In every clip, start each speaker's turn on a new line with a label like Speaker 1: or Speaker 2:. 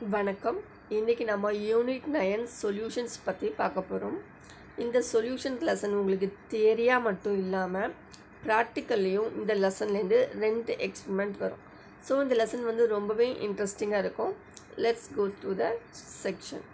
Speaker 1: வணக்கம் இன்றைக்கி நம்ம யூனிட் நயன் சொல்யூஷன்ஸ் பற்றி பார்க்க போகிறோம் இந்த சொல்யூஷன் லெசன் உங்களுக்கு தியரியாக மட்டும் இல்லாமல் ப்ராக்டிக்கல்லையும் இந்த லெசன்லேருந்து ரெண்டு எக்ஸ்பெரிமெண்ட் வரும் ஸோ இந்த லெசன் வந்து ரொம்பவே இன்ட்ரெஸ்டிங்காக இருக்கும் let's go to the section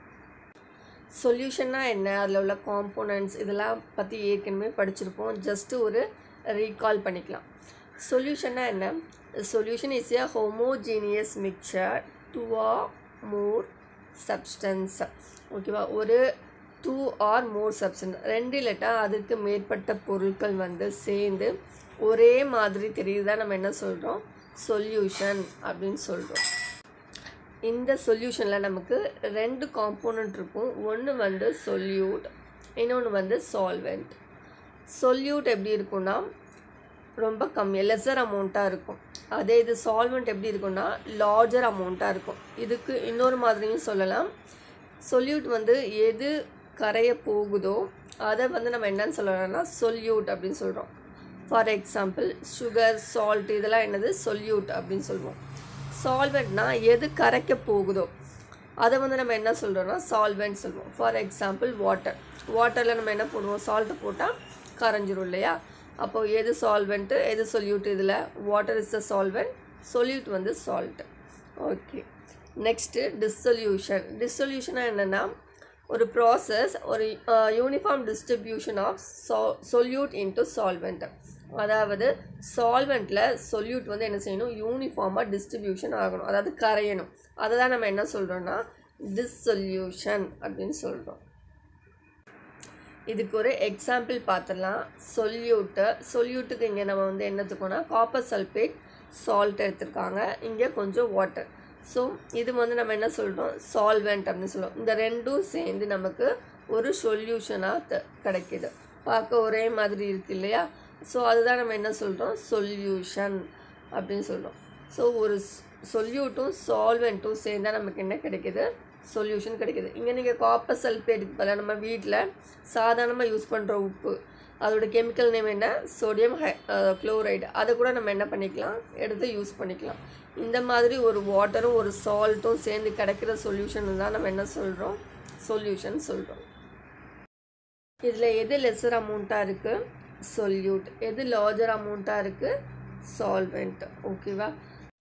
Speaker 1: சொல்யூஷன்னா என்ன அதில் உள்ள காம்போனன்ட்ஸ் இதெல்லாம் பற்றி ஏற்கனவே படிச்சிருப்போம் ஜஸ்ட்டு ஒரு ரீகால் பண்ணிக்கலாம் சொல்யூஷன்னா என்ன solution is a homogeneous mixture two or more substance ஓகேவா ஒரு டூ ஆர் மோர் சப்ஸ்டன்ஸ் ரெண்டு இல்லாட்டா அதுக்கு மேற்பட்ட பொருட்கள் வந்து சேர்ந்து ஒரே மாதிரி தெரியுதா நம்ம என்ன சொல்கிறோம் சொல்யூஷன் அப்படின்னு சொல்கிறோம் இந்த சொல்யூஷனில் நமக்கு ரெண்டு காம்போனண்ட் இருக்கும் ஒன்று வந்து சொல்யூட் இன்னொன்று வந்து சால்வெண்ட் சொல்யூட் எப்படி இருக்கும்னா ரொம்ப கம்மி லெஸர் அமௌண்ட்டாக இருக்கும் அதே இது சால்வெண்ட் எப்படி இருக்கும்னா லார்ஜர் அமௌண்ட்டாக இருக்கும் இதுக்கு இன்னொரு மாதிரியும் சொல்லலாம் சொல்யூட் வந்து எது கரைய போகுதோ அதை வந்து நம்ம என்னன்னு சொல்லலாம்னா சொல்யூட் அப்படின்னு சொல்கிறோம் ஃபார் எக்ஸாம்பிள் சுகர் சால்ட் இதெல்லாம் என்னது சொல்யூட் அப்படின்னு சொல்லுவோம் சால்வெண்ட்னா எது கரைக்க போகுதோ அதை வந்து நம்ம என்ன சொல்கிறோம்னா சால்வெண்ட் சொல்லுவோம் ஃபார் எக்ஸாம்பிள் வாட்டர் வாட்டரில் நம்ம என்ன போடுவோம் சால்ட்டு போட்டால் கரைஞ்சிரும் இல்லையா அப்போ எது சால்வெண்ட்டு எது சொல்யூட் இதில் water is the solvent solute வந்து சால்ட் ஓகே நெக்ஸ்ட்டு டிஸ்சொல்யூஷன் டிஸ்சொல்யூஷனாக என்னென்னா ஒரு ப்ராசஸ் ஒரு யூனிஃபார்ம் டிஸ்ட்ரிபியூஷன் ஆஃப் சா சொல்யூட் இன்ட்டு சால்வெண்ட் அதாவது சால்வெண்ட்டில் சொல்யூட் வந்து என்ன செய்யணும் யூனிஃபார்மாக டிஸ்ட்ரிபியூஷன் ஆகணும் அதாவது கரையணும் அதை தான் நம்ம என்ன சொல்கிறோன்னா டிஸ்சொல்யூஷன் அப்படின்னு சொல்கிறோம் இதுக்கு ஒரு எக்ஸாம்பிள் பார்த்துடலாம் சொல்யூட்டு சொல்யூட்டுக்கு இங்கே நம்ம வந்து என்னத்துக்கோனா காப்பர் சல்ஃபேட் சால்ட் எடுத்திருக்காங்க இங்கே கொஞ்சம் வாட்டர் ஸோ இது வந்து நம்ம என்ன சொல்கிறோம் சால்வெண்ட் அப்படின்னு சொல்லுவோம் இந்த ரெண்டும் சேர்ந்து நமக்கு ஒரு சொல்யூஷனாக கிடைக்கிது பார்க்க ஒரே மாதிரி இருக்கு இல்லையா ஸோ அதுதான் நம்ம என்ன சொல்கிறோம் சொல்யூஷன் அப்படின்னு சொல்கிறோம் ஸோ ஒரு சொல்யூட்டும் சால்வெண்ட்டும் சேர்ந்தால் நமக்கு என்ன கிடைக்கிது சொல்யூஷன் கிடைக்கிது இங்கே நீங்கள் காப்பர் சல்ஃபேட்டுக்கு பதிலாக நம்ம வீட்டில் சாதாரணமாக யூஸ் பண்ணுற உப்பு அதோட கெமிக்கல் நேம் என்ன சோடியம் ஹை குளோரைடு அதை கூட நம்ம என்ன பண்ணிக்கலாம் எடுத்து யூஸ் பண்ணிக்கலாம் இந்த மாதிரி ஒரு வாட்டரும் ஒரு சால்ட்டும் சேர்ந்து கிடைக்கிற சொல்யூஷன் தான் நம்ம என்ன சொல்கிறோம் சொல்யூஷன் சொல்கிறோம் இதில் எது லெஸர் அமௌண்ட்டாக இருக்குது சொல்யூட் எது லார்ஜர் அமௌண்ட்டாக இருக்குது சால்வெண்ட் ஓகேவா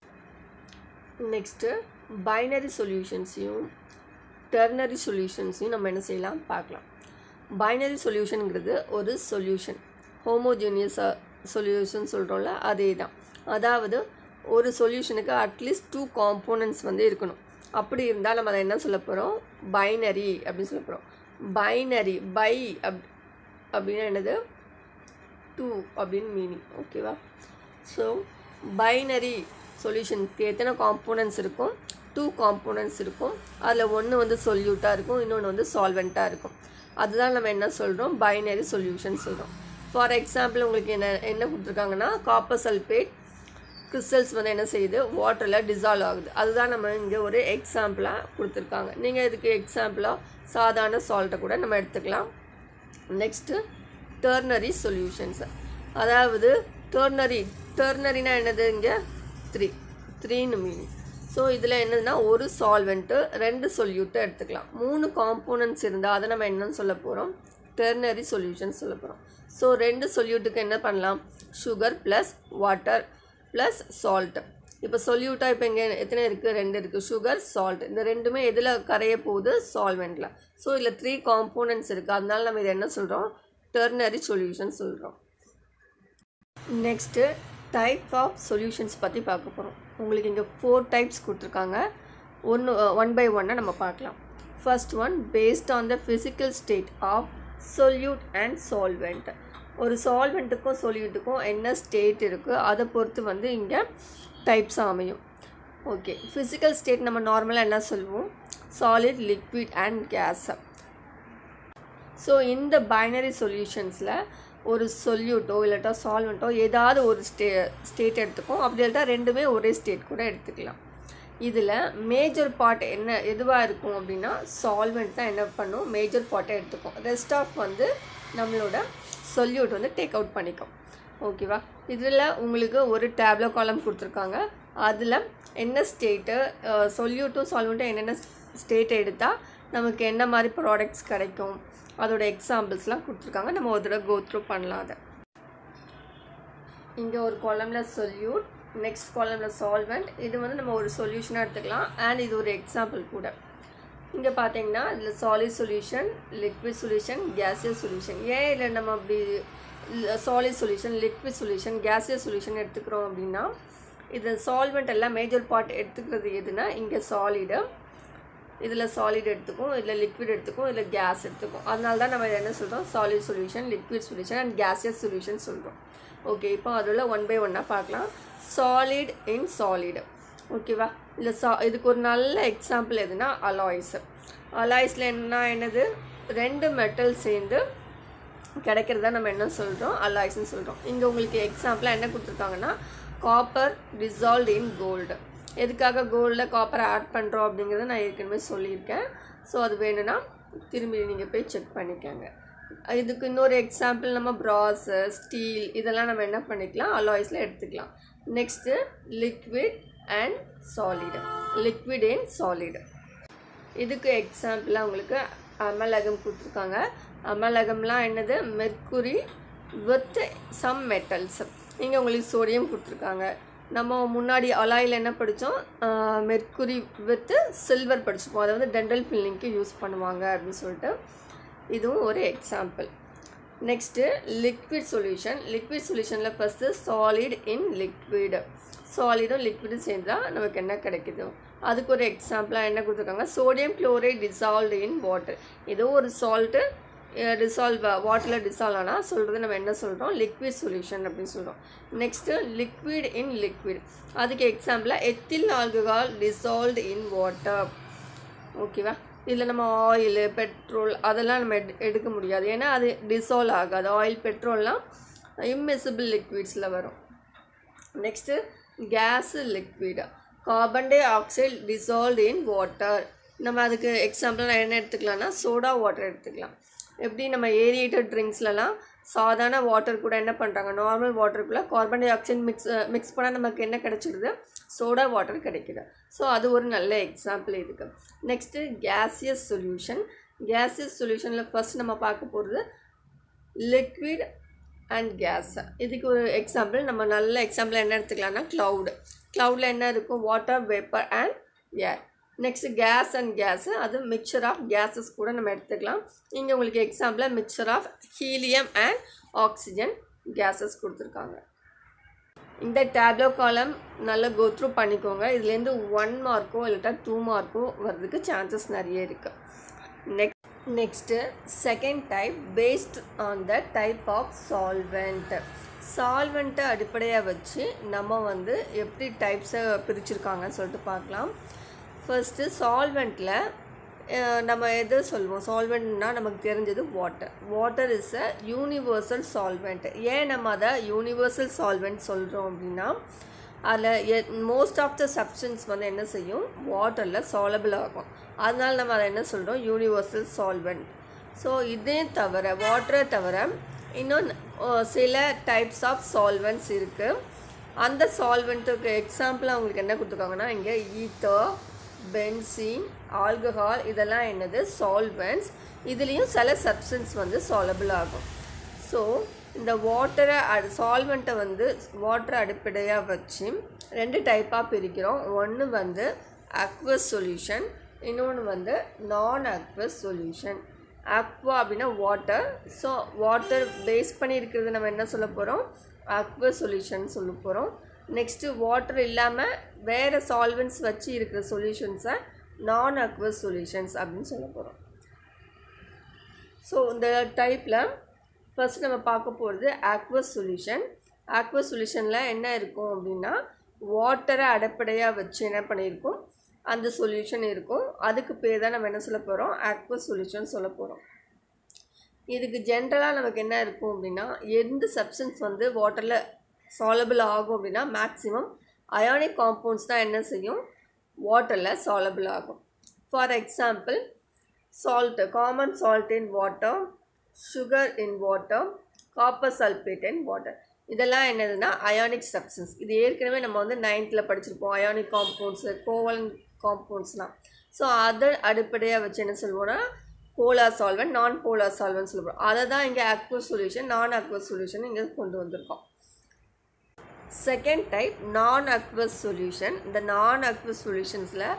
Speaker 1: நெக்ஸ்ட்டு பைனரி சொல்யூஷன்ஸையும் டெர்னரி சொல்யூஷன்ஸையும் நம்ம என்ன செய்யலாம் பார்க்கலாம் பைனரி சொல்யூஷனுங்கிறது ஒரு சொல்யூஷன் ஹோமோஜீனியஸ் சொல்யூஷன் சொல்கிறோம்ல அதே தான் அதாவது ஒரு சொல்யூஷனுக்கு அட்லீஸ்ட் டூ காம்போனன்ட்ஸ் வந்து இருக்கணும் அப்படி இருந்தால் நம்ம அதை என்ன சொல்ல போகிறோம் பைனரி அப்படின்னு சொல்ல போகிறோம் பைனரி பை அப் அப்படின்னா என்னது டூ அப்படின்னு மீனிங் ஓகேவா ஸோ பைனரி சொல்யூஷனுக்கு எத்தனை காம்போனன்ட்ஸ் இருக்கும் டூ காம்போனன்ட்ஸ் இருக்கும் அதில் ஒன்று வந்து சொல்யூட்டாக இருக்கும் இன்னொன்று வந்து சால்வெண்ட்டாக இருக்கும் அதுதான் நம்ம என்ன சொல்கிறோம் பைனரி சொல்யூஷன் சொல்கிறோம் ஃபார் எக்ஸாம்பிள் உங்களுக்கு என்ன என்ன கொடுத்துருக்காங்கன்னா காப்பர் சல்ஃபேட் கிறிஸ்டல்ஸ் வந்து என்ன செய்யுது வாட்டரில் டிசால்வ் ஆகுது அதுதான் நம்ம இங்கே ஒரு எக்ஸாம்பிளாக கொடுத்துருக்காங்க நீங்கள் இதுக்கு எக்ஸாம்பிளாக சாதாரண சால்ட்டை கூட நம்ம எடுத்துக்கலாம் நெக்ஸ்ட்டு டர்னரி சொல்யூஷன்ஸ் அதாவது டர்னரி டர்னரினா என்னது இங்கே த்ரீ த்ரீன்னு மீனிங் ஸோ இதில் என்னதுன்னா ஒரு சால்வெண்ட்டு ரெண்டு சொல்யூட்டை எடுத்துக்கலாம் மூணு காம்போனன்ட்ஸ் இருந்தால் அதை நம்ம என்னன்னு சொல்ல போகிறோம் டெர்னரி சொல்யூஷன் சொல்ல போகிறோம் ஸோ ரெண்டு சொல்யூட்டுக்கு என்ன பண்ணலாம் sugar plus water plus salt இப்போ சொல்யூட்டாக இப்போ இங்கே எத்தனை இருக்குது ரெண்டு இருக்குது சுகர் சால்ட் இந்த ரெண்டுமே எதில் கரைய போகுது சால்வெண்ட்டில் ஸோ இதில் த்ரீ காம்போனன்ட்ஸ் இருக்குது அதனால நம்ம இதை என்ன சொல்கிறோம் டெர்னரி சொல்யூஷன் சொல்கிறோம் நெக்ஸ்ட்டு டைப் ஆஃப் சொல்யூஷன்ஸ் பற்றி பார்க்க போகிறோம் உங்களுக்கு இங்கே ஃபோர் டைப்ஸ் கொடுத்துருக்காங்க ஒன்று ஒன் பை ஒன்னாக நம்ம பார்க்கலாம் first one based on the physical state of solute and solvent ஒரு சால்வெண்ட்டுக்கும் சொல்யூட்டுக்கும் என்ன ஸ்டேட் இருக்குது அதை பொறுத்து வந்து இங்கே டைப்ஸ் அமையும் ஓகே ஃபிசிக்கல் ஸ்டேட் நம்ம நார்மலாக என்ன சொல்லுவோம் solid liquid and gas so இந்த பைனரி சொல்யூஷன்ஸில் ஒரு சொல்யூட்டோ இல்லாட்டா சால்வெண்ட்டோ ஏதாவது ஒரு ஸ்டே ஸ்டேட் எடுத்துக்கும் அப்படி இல்லாட்டா ரெண்டுமே ஒரே ஸ்டேட் கூட எடுத்துக்கலாம் இதில் மேஜர் பார்ட் என்ன எதுவாக இருக்கும் அப்படின்னா சால்வெண்ட் தான் என்ன பண்ணும் மேஜர் பார்ட்டை எடுத்துக்கும் ரெஸ்ட் ஆஃப் வந்து நம்மளோட சொல்யூட் வந்து டேக் அவுட் பண்ணிக்கும் ஓகேவா இதில் உங்களுக்கு ஒரு டேப்லோ காலம் கொடுத்துருக்காங்க அதில் என்ன ஸ்டேட்டு சொல்யூட்டும் சால்வெண்ட்டும் என்னென்ன ஸ்டேட் எடுத்தால் நமக்கு என்ன மாதிரி ப்ராடக்ட்ஸ் கிடைக்கும் அதோட எக்ஸாம்பிள்ஸ்லாம் கொடுத்துருக்காங்க நம்ம ஒரு தடவை கோ த்ரூ பண்ணலாம் அதை இங்கே ஒரு காலம்ல சொல்யூட் நெக்ஸ்ட் காலம்ல சால்வெண்ட் இது வந்து நம்ம ஒரு சொல்யூஷனாக எடுத்துக்கலாம் அண்ட் இது ஒரு எக்ஸாம்பிள் கூட இங்கே பார்த்தீங்கன்னா இதில் solid solution liquid solution gaseous solution ஏன் இதில் நம்ம அப்படி solid solution liquid solution gaseous solution எடுத்துக்கிறோம் அப்படின்னா இது சால்வெண்ட் எல்லாம் மேஜர் பார்ட் எடுத்துக்கிறது எதுனா இங்கே சாலிடு இதில் சாலிட் எடுத்துக்கும் இதில் லிக்விட் எடுத்துக்கும் இதில் கேஸ் எடுத்துக்கும் அதனால தான் நம்ம இதை என்ன சொல்கிறோம் solid solution liquid solution and gaseous solution சொல்கிறோம் ஓகே இப்போ அதில் ஒன் பை ஒன்னாக பார்க்கலாம் சாலிட் இன் சாலிடு ஓகேவா இல்லை சா இதுக்கு ஒரு நல்ல எக்ஸாம்பிள் எதுனா அலாய்ஸ் அலாய்ஸில் என்ன என்னது ரெண்டு மெட்டல் சேர்ந்து கிடைக்கிறதா நம்ம என்ன சொல்கிறோம் அலாய்ஸ்னு சொல்கிறோம் இங்கே உங்களுக்கு எக்ஸாம்பிளாக என்ன கொடுத்துருக்காங்கன்னா காப்பர் டிசால்வ் இன் கோல்டு எதுக்காக கோல்டில் காப்பரை ஆட் பண்ணுறோம் அப்படிங்கிறத நான் ஏற்கனவே சொல்லியிருக்கேன் ஸோ அது வேணும்னா திரும்பி நீங்கள் போய் செக் பண்ணிக்கோங்க இதுக்கு இன்னொரு எக்ஸாம்பிள் நம்ம ப்ராஸ் ஸ்டீல் இதெல்லாம் நம்ம என்ன பண்ணிக்கலாம் அலாய்ஸில் எடுத்துக்கலாம் next liquid and solid liquid and solid இதுக்கு எக்ஸாம்பிளாக உங்களுக்கு அமலகம் கொடுத்துருக்காங்க அமலகம்லாம் என்னது மெர்க்குரி வித் சம் மெட்டல்ஸ் இங்கே உங்களுக்கு சோடியம் கொடுத்துருக்காங்க நம்ம முன்னாடி அலாயில் என்ன படித்தோம் மெர்க்குரி வித் சில்வர் படிச்சுப்போம் அதை வந்து டென்டல் ஃபில்லிங்க்கு யூஸ் பண்ணுவாங்க அப்படின்னு சொல்லிட்டு இதுவும் ஒரு எக்ஸாம்பிள் நெக்ஸ்ட்டு லிக்விட் சொல்யூஷன் லிக்விட் சொல்யூஷனில் ஃபஸ்ட்டு சாலிட் இன் லிக்விட் சாலிடும் லிக்விடும் சேர்ந்தால் நமக்கு என்ன கிடைக்குது அதுக்கு ஒரு எக்ஸாம்பிளாக என்ன கொடுத்துருக்காங்க sodium chloride dissolved in water ஏதோ ஒரு சால்ட்டு டிசால்வ் வாட்டரில் டிசால்வ் ஆனால் சொல்கிறது நம்ம என்ன சொல்கிறோம் லிக்விட் சொல்யூஷன் அப்படின்னு சொல்கிறோம் நெக்ஸ்ட்டு லிக்விட் இன் லிக்விட் அதுக்கு எக்ஸாம்பிளாக ethyl alcohol dissolved in water ஓகேவா இதில் நம்ம ஆயில் பெட்ரோல் அதெல்லாம் நம்ம எடு எடுக்க முடியாது ஏன்னா அது டிசால்வ் ஆகாது ஆயில் பெட்ரோல்லாம் இம்மிசிபிள் லிக்விட்ஸில் வரும் next gas liquid carbon dioxide dissolve in water நம்ம அதுக்கு எக்ஸாம்பிள் நான் என்ன எடுத்துக்கலாம்னா சோடா வாட்டர் எடுத்துக்கலாம் எப்படி நம்ம ஏரியேட்டட் ட்ரிங்க்ஸ்லலாம் சாதாரண வாட்டர் கூட என்ன பண்ணுறாங்க நார்மல் வாட்டருக்குள்ளே carbon dioxide mix mix பண்ணால் நமக்கு என்ன கிடைச்சிடுது சோடா வாட்டர் கிடைக்குது ஸோ அது ஒரு நல்ல எக்ஸாம்பிள் இதுக்கு நெக்ஸ்ட்டு கேசியஸ் சொல்யூஷன் கேசியஸ் சொல்யூஷனில் ஃபஸ்ட் நம்ம பார்க்க போகிறது லிக்விட் அண்ட் கேஸ் இதுக்கு ஒரு எக்ஸாம்பிள் நம்ம நல்ல எக்ஸாம்பிள் என்ன எடுத்துக்கலாம்னா க்ளவுடு க்ளவுடில் என்ன இருக்கும் water vapour and air next gas and gas அது மிக்சர் ஆஃப் கேஸஸ் கூட நம்ம எடுத்துக்கலாம் இங்கே உங்களுக்கு எக்ஸாம்பிளாக mixture of helium and oxygen gases கொடுத்துருக்காங்க இந்த டேப்லோ காலம் நல்லா கோ த்ரூ பண்ணிக்கோங்க இதுலேருந்து ஒன் மார்க்கோ இல்லாட்டா டூ மார்க்கோ வர்றதுக்கு சான்சஸ் நிறைய இருக்குது next next second type based on the type of solvent சால்வெண்ட்டை அடிப்படையாக வச்சு நம்ம வந்து எப்படி டைப்ஸை பிரிச்சிருக்காங்கன்னு சொல்லிட்டு பார்க்கலாம் ஃபர்ஸ்ட்டு சால்வெண்ட்டில் நம்ம எது சொல்லுவோம் சால்வெண்ட்னா நமக்கு தெரிஞ்சது water water is a universal solvent ஏன் நம்ம அதை யூனிவர்சல் சால்வெண்ட் சொல்கிறோம் அப்படின்னா அதில் மோஸ்ட் ஆஃப் த சப்ஸ்டன்ஸ் வந்து என்ன செய்யும் வாட்டரில் சாலபிள் ஆகும் அதனால நம்ம அதை என்ன சொல்கிறோம் யூனிவர்சல் சால்வெண்ட் ஸோ இதே தவிர வாட்டரை தவிர இன்னும் சில டைப்ஸ் ஆஃப் சால்வெண்ட்ஸ் இருக்குது அந்த சால்வெண்ட்டுக்கு எக்ஸாம்பிளாக அவங்களுக்கு என்ன கொடுத்துருக்காங்கன்னா இங்கே ஈத்தர் பென்சீன் ஆல்கஹால் இதெல்லாம் என்னது சால்வெண்ட்ஸ் இதுலேயும் சில சப்ஸ்டன்ஸ் வந்து சாலபிள் ஆகும் ஸோ இந்த வாட்டரை அடு சால்வெண்ட்டை வந்து வாட்டரை அடிப்படையாக வச்சு ரெண்டு டைப்பாக பிரிக்கிறோம் ஒன்று வந்து அக்வஸ் சொல்யூஷன் இன்னொன்று வந்து நான் அக்வஸ் சொல்யூஷன் அக்வா அப்படின்னா வாட்டர் ஸோ வாட்டர் பேஸ் பண்ணி இருக்கிறது நம்ம என்ன சொல்ல போகிறோம் அக்வஸ் சொல்யூஷன் சொல்ல போகிறோம் நெக்ஸ்ட்டு வாட்டர் இல்லாமல் வேறு சால்வெண்ட்ஸ் வச்சு இருக்கிற சொல்யூஷன்ஸை நான் அக்வஸ் சொல்யூஷன்ஸ் அப்படின்னு சொல்ல போகிறோம் ஸோ இந்த டைப்பில் ஃபஸ்ட் நம்ம பார்க்க போகிறது ஆக்வஸ் சொல்யூஷன் ஆக்வஸ் சொல்யூஷனில் என்ன இருக்கும் அப்படின்னா வாட்டரை அடிப்படையாக வச்சு என்ன பண்ணியிருக்கோம் அந்த சொல்யூஷன் இருக்கும் அதுக்கு பேர் தான் நம்ம என்ன சொல்ல போகிறோம் ஆக்வஸ் சொல்யூஷன் சொல்ல போகிறோம் இதுக்கு ஜென்ரலாக நமக்கு என்ன இருக்கும் அப்படின்னா எந்த சப்ஸ்டன்ஸ் வந்து வாட்டரில் சாலபிள் ஆகும் அப்படின்னா மேக்ஸிமம் அயானிக் காம்பவுண்ட்ஸ் தான் என்ன செய்யும் வாட்டரில் சாலபிள் ஆகும் for example salt common salt in water sugar in water copper sulfate in water இதெல்லாம் என்னதுன்னா அயானிக் சப்ஸ்டன்ஸ் இது ஏற்கனவே நம்ம வந்து நைன்த்தில் படிச்சிருப்போம் அயானிக் காம்பவுண்ட்ஸு கோவலன் காம்பவுண்ட்ஸ்லாம் ஸோ அதை அடிப்படையாக வச்சு என்ன சொல்லுவோம்னா போலார் சால்வன் நான் போலார் சால்வன் சொல்லுவோம் அதை தான் இங்கே aqueous solution non aqueous solution இங்கே கொண்டு வந்திருக்கோம் second type non aqueous solution இந்த நான் அக்வஸ் சொல்யூஷன்ஸில்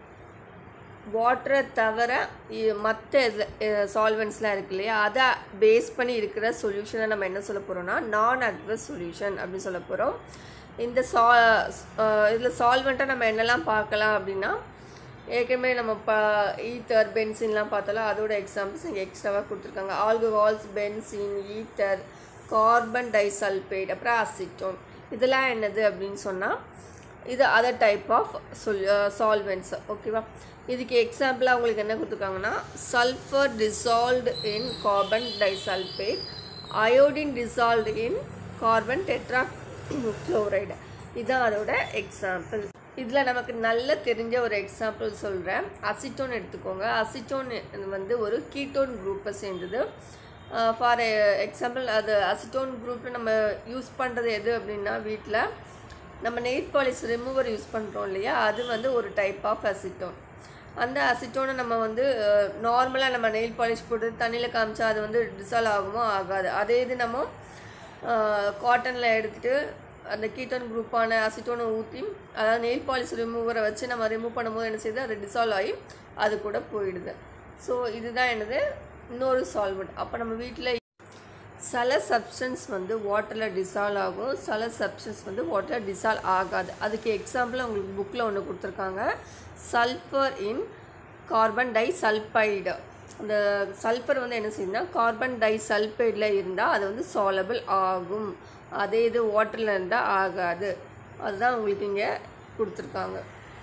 Speaker 1: வாட்டரை தவிர மற்ற இதில் சால்வெண்ட்ஸ்லாம் இருக்கு இல்லையா அதை பேஸ் பண்ணி இருக்கிற சொல்யூஷனை நம்ம என்ன சொல்ல போகிறோம்னா நான் அக்வஸ் சொல்யூஷன் அப்படின்னு சொல்ல போகிறோம் இந்த சா இதில் சால்வெண்ட்டை நம்ம என்னெல்லாம் பார்க்கலாம் அப்படின்னா ஏற்கனவே நம்ம ப ஈத்தர் பென்சின்லாம் பார்த்தாலும் அதோட எக்ஸாம்பிள்ஸ் இங்கே எக்ஸ்ட்ராவாக கொடுத்துருக்காங்க alcohols benzene ether carbon disulphate அப்புறம் அசிட்டோன் இதெல்லாம் என்னது அப்படின்னு சொன்னால் இது அதர் டைப் ஆஃப் சொல் சால்வெண்ட்ஸ் ஓகேவா இதுக்கு எக்ஸாம்பிளாக உங்களுக்கு என்ன கொடுத்துருக்காங்கன்னா sulphur dissolved in carbon disulphate iodine dissolved in carbon tetrachloride அதோட எக்ஸாம்பிள் இதில் நமக்கு நல்ல தெரிஞ்ச ஒரு எக்ஸாம்பிள் சொல்கிறேன் அசிட்டோன் எடுத்துக்கோங்க அசிட்டோன் வந்து ஒரு கீட்டோன் குரூப்பை சேர்ந்தது ஃபார் எக்ஸாம்பிள் அது அசிட்டோன் குரூப்பில் நம்ம யூஸ் பண்ணுறது எது அப்படின்னா வீட்டில் நம்ம நெயில் பாலிஷ் ரிமூவர் யூஸ் பண்ணுறோம் இல்லையா அது வந்து ஒரு டைப் ஆஃப் அசிட்டோன் அந்த அசிட்டோனை நம்ம வந்து நார்மலாக நம்ம நெயில் பாலிஷ் போட்டு தண்ணியில் காமிச்சா அது வந்து டிசால்வ் ஆகுமோ ஆகாது அதே இது நம்ம காட்டனில் எடுத்துகிட்டு அந்த கீட்டோன் குரூப்பான அசிட்டோனை ஊற்றி அதாவது நெயில் பாலிஷ் ரிமூவரை வச்சு நம்ம ரிமூவ் பண்ணும்போது என்ன செய்யுது அது டிசால்வ் ஆகி அது கூட போயிடுது ஸோ இதுதான் என்னது இன்னொரு சால்வெண்ட் அப்போ நம்ம வீட்டில் சில சப்ஸ்டன்ஸ் வந்து வாட்டரில் டிசால்வ் ஆகும் சில சப்ஸ்டன்ஸ் வந்து வாட்டரில் டிசால்வ் ஆகாது அதுக்கு எக்ஸாம்பிள் உங்களுக்கு புக்கில் ஒன்று கொடுத்துருக்காங்க sulphur in carbon disulphide அந்த சல்ஃபர் வந்து என்ன செய்யுதுன்னா கார்பன் டை சல்பைடில் இருந்தால் அது வந்து சாலபிள் ஆகும் அதே இது வாட்டரில் இருந்தால் ஆகாது அதுதான் உங்களுக்கு இங்கே கொடுத்துருக்காங்க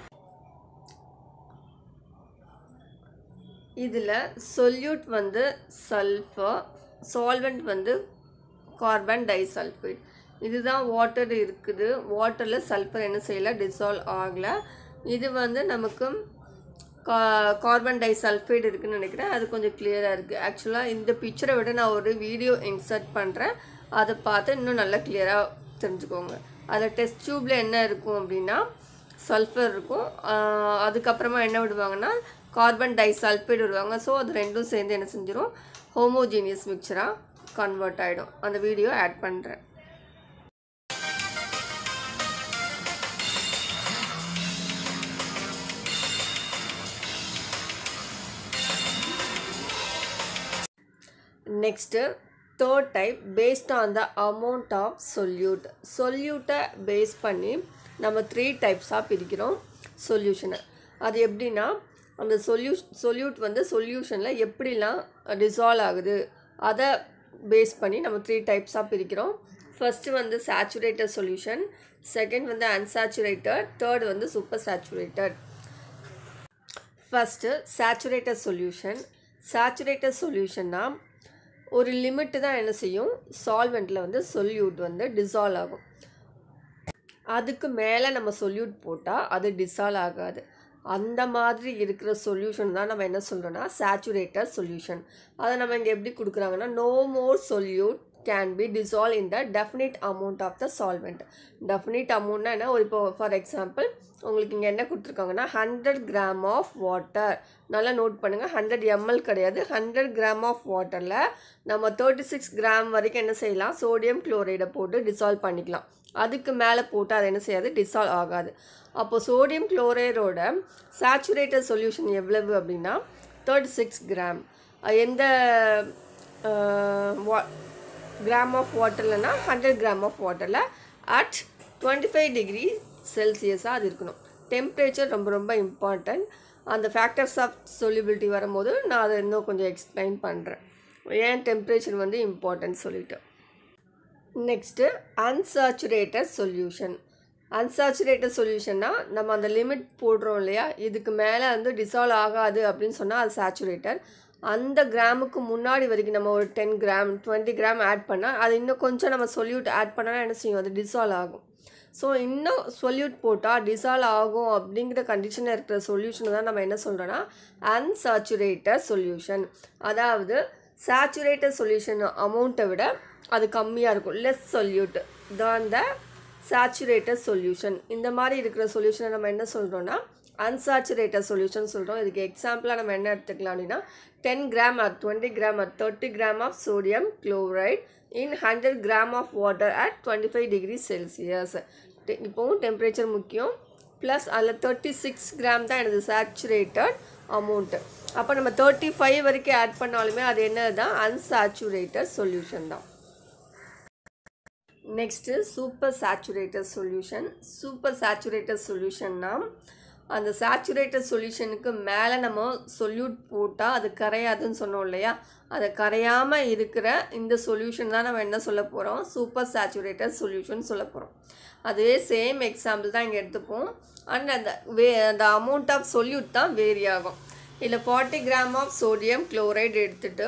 Speaker 1: இதில் சொல்யூட் வந்து சல்ஃபர் சால்வெண்ட் வந்து கார்பன் டைசல்ஃபைட் இதுதான் வாட்டர் இருக்குது வாட்டரில் சல்ஃபர் என்ன செய்யலை டிசால்வ் ஆகலை இது வந்து நமக்கு கா கார்பன் டைசல்ஃபைடு இருக்குதுன்னு நினைக்கிறேன் அது கொஞ்சம் கிளியராக இருக்குது ஆக்சுவலாக இந்த பிக்சரை விட நான் ஒரு வீடியோ இன்சர்ட் பண்ணுறேன் அதை பார்த்து இன்னும் நல்லா கிளியராக தெரிஞ்சுக்கோங்க அதில் டெஸ்ட் டியூப்பில் என்ன இருக்கும் அப்படின்னா சல்ஃபர் இருக்கும் அதுக்கப்புறமா என்ன விடுவாங்கன்னா கார்பன் டைசல்ஃபைடு விடுவாங்க ஸோ அது ரெண்டும் சேர்ந்து என்ன செஞ்சிடும் ஹோமோஜீனியஸ் மிக்சராக கன்வெர்ட் ஆகிடும் அந்த வீடியோ ஆட் பண்ணுறேன் next third type based on the amount of solute சொல்யூட்டை பேஸ் பண்ணி நம்ம த்ரீ டைப்ஸாக பிரிக்கிறோம் சொல்யூஷனை அது எப்படின்னா அந்த சொல்யூ சொல்யூட் வந்து சொல்யூஷனில் எப்படிலாம் டிசால்வ் ஆகுது அதை பேஸ் பண்ணி நம்ம த்ரீ டைப்ஸாக பிரிக்கிறோம் ஃபஸ்ட்டு வந்து சேச்சுரேட்டட் சொல்யூஷன் செகண்ட் வந்து அன்சாச்சுரேட்டட் தேர்ட் வந்து super saturated first saturated solution saturated சொல்யூஷன்னா ஒரு லிமிட்டு தான் என்ன செய்யும் சால்வெண்ட்டில் வந்து சொல்யூட் வந்து டிசால்வ் ஆகும் அதுக்கு மேலே நம்ம சொல்யூட் போட்டால் அது டிசால்வ் ஆகாது அந்த மாதிரி இருக்கிற சொல்யூஷன் தான் நம்ம என்ன சொல்கிறோன்னா சேச்சுரேட்டட் சொல்யூஷன் அதை நம்ம இங்கே எப்படி கொடுக்குறாங்கன்னா no more solute can be dissolve in the definite amount of the solvent definite அமௌண்ட்னா என்ன ஒரு இப்போ ஃபார் எக்ஸாம்பிள் உங்களுக்கு இங்கே என்ன கொடுத்துருக்காங்கன்னா ஹண்ட்ரட் கிராம் ஆஃப் வாட்டர் நல்லா நோட் பண்ணுங்கள் ஹண்ட்ரட் எம்எல் கிடையாது ஹண்ட்ரட் கிராம் ஆஃப் வாட்டரில் நம்ம தேர்ட்டி சிக்ஸ் கிராம் வரைக்கும் என்ன செய்யலாம் சோடியம் குளோரைடை போட்டு டிசால்வ் பண்ணிக்கலாம் அதுக்கு மேலே போட்டு அது என்ன செய்யாது டிசால்வ் ஆகாது அப்போது சோடியம் குளோரைடோட சேச்சுரேட்டட் சொல்யூஷன் எவ்வளவு அப்படின்னா தேர்ட்டி சிக்ஸ் கிராம் எந்த வா கிராம் ஆஃப் வாட்டர்லனா ஹண்ட்ரட் கிராம் ஆஃப் வாட்டரில் அட் டுவெண்ட்டி ஃபைவ் டிகிரி செல்சியஸாக அது இருக்கணும் டெம்பரேச்சர் ரொம்ப ரொம்ப இம்பார்ட்டன்ட் அந்த ஃபேக்டர்ஸ் ஆஃப் சொல்யூபிலிட்டி வரும்போது நான் அதை இன்னும் கொஞ்சம் எக்ஸ்பிளைன் பண்ணுறேன் ஏன் டெம்பரேச்சர் வந்து இம்பார்ட்டன்ட் சொல்லிட்டு நெக்ஸ்ட்டு அன்சாச்சுரேட்டட் சொல்யூஷன் அன்சாச்சுரேட்டட் சொல்யூஷன்னா நம்ம அந்த லிமிட் போடுறோம் இல்லையா இதுக்கு மேலே வந்து டிசால்வ் ஆகாது அப்படின்னு சொன்னால் அது சேச்சுரேட்டட் அந்த கிராமுக்கு முன்னாடி வரைக்கும் நம்ம ஒரு ten gram twenty gram add பண்ணால் அது இன்னும் கொஞ்சம் நம்ம சொல்யூட் ஆட் பண்ணால் என்ன செய்யும் அது டிசால்வ் ஆகும் ஸோ இன்னும் சொல்யூட் போட்டால் டிசால்வ் ஆகும் அப்படிங்கிற கண்டிஷனில் இருக்கிற சொல்யூஷனை தான் நம்ம என்ன சொல்கிறோன்னா அன்சாச்சுரேட்டட் சொல்யூஷன் அதாவது சேச்சுரேட்டட் சொல்யூஷன் அமௌண்ட்டை விட அது கம்மியாக இருக்கும் லெஸ் சொல்யூட் தான் த சேச்சுரேட்டட் சொல்யூஷன் இந்த மாதிரி இருக்கிற சொல்யூஷனை நம்ம என்ன சொல்கிறோன்னா அன்சாச்சுரேட்டட் சொல்யூஷன் சொல்கிறோம் இதுக்கு எக்ஸாம்பிளாக நம்ம என்ன எடுத்துக்கலாம் அப்படின்னா ten gram at twenty gram at thirty gram of sodium chloride in hundred gram of water at twenty five degree Celsius இப்போவும் டெம்பரேச்சர் முக்கியம் ப்ளஸ் அதில் தேர்ட்டி சிக்ஸ் கிராம் தான் எனது சேச்சுரேட்டட் அமௌண்ட்டு அப்போ நம்ம தேர்ட்டி ஃபைவ் வரைக்கும் ஆட் பண்ணாலுமே அது என்னது தான் அன்சாச்சுரேட்டட் சொல்யூஷன் தான் next super saturated solution super saturated சொல்யூஷன்னா அந்த சேச்சுரேட்டட் சொல்யூஷனுக்கு மேலே நம்ம சொல்யூட் போட்டால் அது கரையாதுன்னு சொன்னோம் இல்லையா அது கரையாமல் இருக்கிற இந்த சொல்யூஷன் தான் நம்ம என்ன சொல்ல போகிறோம் சூப்பர் சேச்சுரேட்டட் சொல்யூஷன் சொல்ல போகிறோம் அதுவே சேம் எக்ஸாம்பிள் தான் இங்கே எடுத்துப்போம் அண்ட் அந்த வே அந்த அமௌண்ட் ஆஃப் சொல்யூட் தான் வேரி ஆகும் இதில் forty gram of sodium chloride எடுத்துகிட்டு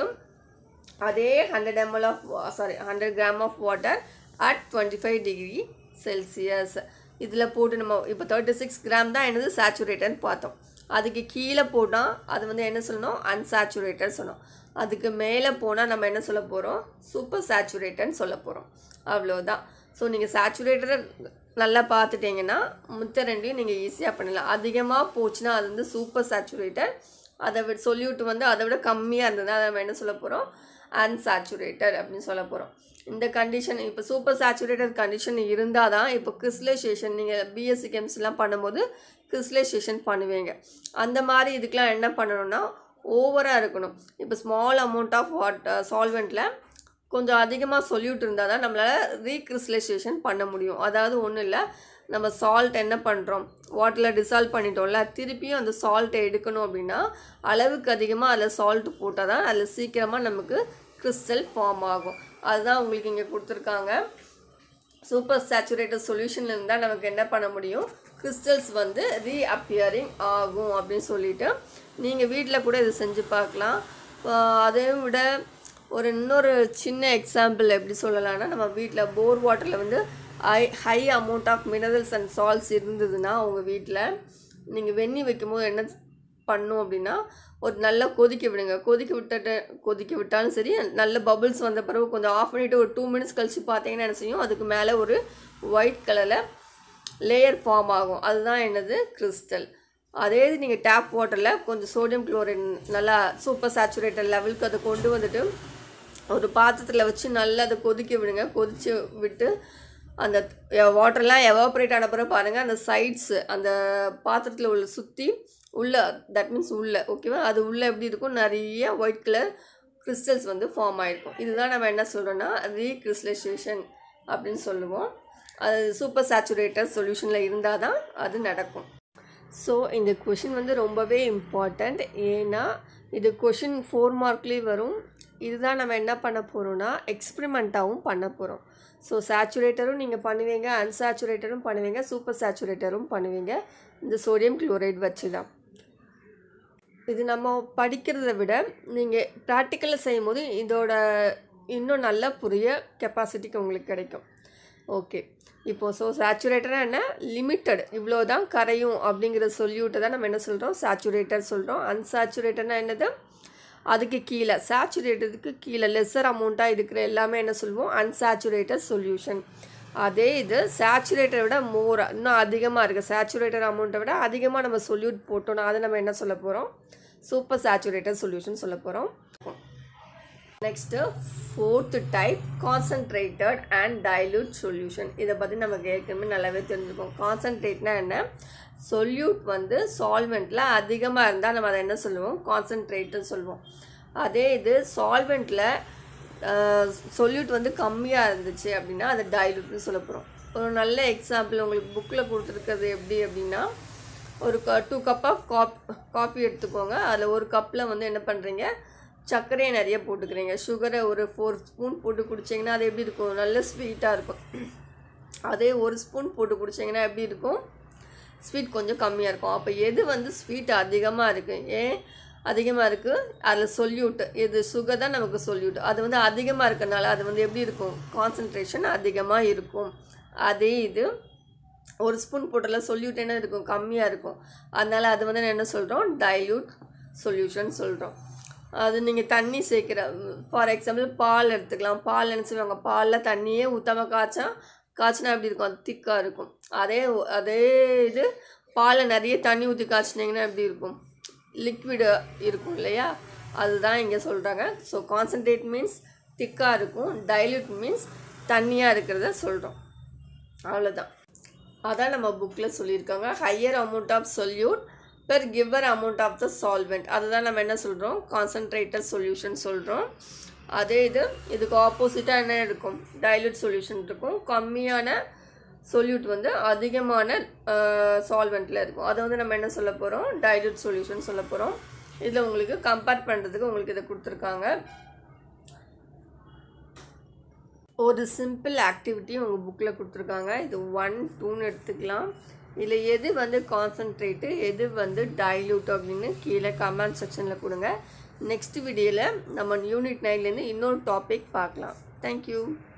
Speaker 1: அதே hundred ML of sorry hundred gram of water at twenty five degree Celsius இதில் போட்டு நம்ம இப்போ தேர்ட்டி சிக்ஸ் கிராம் தான் என்னது சேச்சுரேட்டட்னு பார்த்தோம் அதுக்கு கீழே போனால் அது வந்து என்ன சொல்லணும் அன்சாச்சுரேட்டட் சொன்னோம் அதுக்கு மேலே போனால் நம்ம என்ன சொல்ல போகிறோம் சூப்பர் சேச்சுரேட்டட்னு சொல்ல போகிறோம் அவ்வளோதான் ஸோ நீங்கள் சேச்சுரேட்டட் நல்லா பார்த்துட்டிங்கன்னா மித்த ரெண்டையும் நீங்கள் ஈஸியாக பண்ணலாம் அதிகமாக போச்சுன்னா அது வந்து சூப்பர் சேச்சுரேட்டட் அதை விட சொல்யூட் வந்து அதை விட கம்மியாக இருந்ததுன்னா அதை நம்ம என்ன சொல்ல போகிறோம் அன்சாச்சுரேட்டட் அப்படின்னு சொல்ல போகிறோம் இந்த கண்டிஷன் இப்போ சூப்பர் சேச்சுரேட்டட் கண்டிஷன் இருந்தால் தான் இப்போ கிறிஸ்டலைசேஷன் நீங்கள் பிஎஸ்சி கெமிஸ்ட்ரிலாம் பண்ணும்போது கிறிஸ்டலைசேஷன் பண்ணுவீங்க அந்த மாதிரி இதுக்கெலாம் என்ன பண்ணணும்னா ஓவராக இருக்கணும் இப்போ ஸ்மால் அமௌண்ட் ஆஃப் வாட்டர் சால்வெண்ட்டில் கொஞ்சம் அதிகமாக சொல்யூட் இருந்தால் தான் நம்மளால் ரீக்ரிஸ்டலைசேஷன் பண்ண முடியும் அதாவது ஒன்றும் இல்லை நம்ம சால்ட் என்ன பண்ணுறோம் வாட்டரில் டிசால்வ் பண்ணிட்டோம்ல திருப்பியும் அந்த சால்ட்டை எடுக்கணும் அப்படின்னா அளவுக்கு அதிகமாக அதில் சால்ட் போட்டால் தான் அதில் சீக்கிரமாக நமக்கு கிறிஸ்டல் ஃபார்ம் ஆகும் அதுதான் உங்களுக்கு இங்கே கொடுத்துருக்காங்க சூப்பர் சேச்சுரேட்டட் சொல்யூஷன்ல இருந்தால் நமக்கு என்ன பண்ண முடியும் கிறிஸ்டல்ஸ் வந்து ரீஅப்பியரிங் ஆகும் அப்படின்னு சொல்லிட்டு நீங்கள் வீட்டில் கூட இது செஞ்சு பார்க்கலாம் அதையும் விட ஒரு இன்னொரு சின்ன எக்ஸாம்பிள் எப்படி சொல்லலாம்னா நம்ம வீட்டில் போர் வாட்டரில் வந்து high high amount of minerals and salts இருந்ததுன்னா உங்கள் வீட்டில் நீங்கள் வெந்நி வைக்கும்போது என்ன பண்ணும் அப்படின்னா ஒரு நல்லா கொதிக்க விடுங்க கொதிக்க விட்டுட்டு கொதிக்க விட்டாலும் சரி நல்ல பபுள்ஸ் வந்த பிறகு கொஞ்சம் ஆஃப் பண்ணிவிட்டு ஒரு டூ மினிட்ஸ் கழித்து பார்த்தீங்கன்னா என்ன செய்யும் அதுக்கு மேலே ஒரு ஒயிட் கலரில் லேயர் ஃபார்ம் ஆகும் அதுதான் என்னது கிறிஸ்டல் அதே இது நீங்கள் டேப் வாட்டரில் கொஞ்சம் சோடியம் குளோரைட் நல்லா சூப்பர் சேச்சுரேட்டட் லெவலுக்கு அதை கொண்டு வந்துட்டு ஒரு பாத்திரத்தில் வச்சு நல்லா அதை கொதிக்க விடுங்க கொதித்து விட்டு அந்த வாட்டர்லாம் எவாப்ரேட் ஆன பிறகு பாருங்கள் அந்த சைட்ஸு அந்த பாத்திரத்தில் உள்ள சுற்றி உள்ள தட் மீன்ஸ் உள்ள ஓகேவா அது உள்ளே எப்படி இருக்கும் நிறைய ஒயிட் கலர் கிறிஸ்டல்ஸ் வந்து ஃபார்ம் ஆகிருக்கும் இதுதான் நம்ம என்ன சொல்கிறோன்னா ரீக்ரிஸ்டலைசேஷன் அப்படின்னு சொல்லுவோம் அது சூப்பர் சேச்சுரேட்டட் சொல்யூஷனில் இருந்தால் தான் அது நடக்கும் ஸோ இந்த கொஷின் வந்து ரொம்பவே இம்பார்ட்டண்ட் ஏன்னா இது கொஷின் ஃபோர் மார்க்லேயும் வரும் இதுதான் நம்ம என்ன பண்ண போகிறோம்னா எக்ஸ்பிரிமெண்ட்டாகவும் பண்ண போகிறோம் ஸோ சேச்சுரேட்டரும் நீங்கள் பண்ணுவீங்க அன்சாச்சுரேட்டரும் பண்ணுவீங்க சூப்பர் சேச்சுரேட்டரும் பண்ணுவீங்க இந்த சோடியம் குளோரைட் வச்சு தான் இது நம்ம படிக்கிறத விட நீங்கள் ப்ராக்டிக்கலில் செய்யும் போது இதோட இன்னும் நல்லா புரிய கெப்பாசிட்டிக்கு உங்களுக்கு கிடைக்கும் ஓகே இப்போது ஸோ சேச்சுரேட்டராக என்ன லிமிட்டட் இவ்வளோ தான் கரையும் அப்படிங்கிற சொல்லிவிட்டு தான் நம்ம என்ன சொல்கிறோம் சேச்சுரேட்டர் சொல்கிறோம் அன்சாச்சுரேட்டர்னா என்னது அதுக்கு கீழே சேச்சுரேட்டதுக்கு கீழே லெஸ்ஸர் அமௌண்ட்டாக இருக்கிற எல்லாமே என்ன சொல்லுவோம் அன்சாச்சுரேட்டட் சொல்யூஷன் அதே இது சேச்சுரேட்டரை விட மோராக இன்னும் அதிகமாக இருக்குது சேச்சுரேட்டர் அமௌண்ட்டை விட அதிகமாக நம்ம சொல்யூட் போட்டோம்னா அதை நம்ம என்ன சொல்ல போகிறோம் சூப்பர் சேச்சுரேட்டட் சொல்யூஷன் சொல்ல போகிறோம் next fourth type concentrated and dilute solution இதை பற்றி நமக்கு ஏற்கனவே நல்லாவே தெரிஞ்சுக்கோம் கான்சன்ட்ரேட்னா என்ன சொல்யூட் வந்து சால்வெண்ட்டில் அதிகமாக இருந்தால் நம்ம அதை என்ன சொல்லுவோம் கான்சன்ட்ரேட்டுன்னு சொல்லுவோம் அதே இது சால்வெண்ட்டில் சொல்யூட் வந்து கம்மியாக இருந்துச்சு அப்படின்னா அதை டைல்யூட்னு சொல்ல போகிறோம் ஒரு நல்ல எக்ஸாம்பிள் உங்களுக்கு புக்கில் கொடுத்துருக்கிறது எப்படி அப்படின்னா ஒரு க two cup of cup coffee எடுத்துக்கோங்க அதில் ஒரு கப்பில் வந்து என்ன பண்ணுறீங்க சர்க்கரையை நிறைய போட்டுக்கிறீங்க சுகரை ஒரு ஃபோர் ஸ்பூன் போட்டு குடிச்சிங்கன்னா அது எப்படி இருக்கும் நல்ல ஸ்வீட்டாக இருக்கும் அதே ஒரு ஸ்பூன் போட்டு குடிச்சிங்கன்னா எப்படி இருக்கும் ஸ்வீட் கொஞ்சம் கம்மியாக இருக்கும் அப்போ எது வந்து ஸ்வீட் அதிகமாக இருக்குது ஏன் அதிகமாக இருக்குது அதில் சொல்யூட் இது சுகர் தான் நமக்கு சொல்யூட் அது வந்து அதிகமாக இருக்கனால அது வந்து எப்படி இருக்கும் கான்சன்ட்ரேஷன் அதிகமாக இருக்கும் அதே இது ஒரு ஸ்பூன் போட்டால சொல்யூட் என்ன இருக்கும் கம்மியாக இருக்கும் அதனால் அது வந்து என்ன சொல்கிறோம் டைல்யூட் சொல்யூஷன் சொல்கிறோம் அது நீங்கள் தண்ணி சேர்க்குற ஃபார் எக்ஸாம்பிள் பால் எடுத்துக்கலாம் பால் என்ன செய்வாங்க பாலில் தண்ணியே ஊற்றாம காய்ச்சா காய்ச்சினா எப்படி இருக்கும் திக்காக இருக்கும் அதே அதே இது பாலை நிறைய தண்ணி ஊற்றி காய்ச்சினீங்கன்னா எப்படி இருக்கும் லிக்விடு இருக்கும் இல்லையா அதுதான் இங்கே சொல்கிறாங்க ஸோ கான்சன்ட்ரேட் மீன்ஸ் திக்காக இருக்கும் டைல்யூட் மீன்ஸ் தண்ணியாக இருக்கிறத சொல்கிறோம் அவ்வளோதான் அதான் நம்ம புக்கில் சொல்லியிருக்காங்க higher amount of solute per given amount of the solvent அதுதான் நம்ம என்ன சொல்கிறோம் கான்சன்ட்ரேட்டட் சொல்யூஷன் சொல்கிறோம் அதே இது இதுக்கு ஆப்போசிட்டாக என்ன இருக்கும் டைல்யூட் சொல்யூஷன் இருக்கும் கம்மியான சொல்யூட் வந்து அதிகமான சால்வெண்ட்டில் இருக்கும் அதை வந்து நம்ம என்ன சொல்ல போகிறோம் டைல்யூட் சொல்யூஷன் சொல்ல போகிறோம் இதில் உங்களுக்கு கம்பேர் பண்ணுறதுக்கு உங்களுக்கு இதை கொடுத்துருக்காங்க ஒரு சிம்பிள் ஆக்டிவிட்டி உங்கள் புக்கில் கொடுத்துருக்காங்க இது ஒன் டூன்னு எடுத்துக்கலாம் இதில் எது வந்து கான்சன்ட்ரேட்டு எது வந்து டைல்யூட் அப்படின்னு கீழே கமெண்ட் செக்ஷனில் கொடுங்க நெக்ஸ்ட் வீடியோவில் நம்ம யூனிட் நைன்லேருந்து இன்னொரு டாபிக் பார்க்கலாம் தேங்க்யூ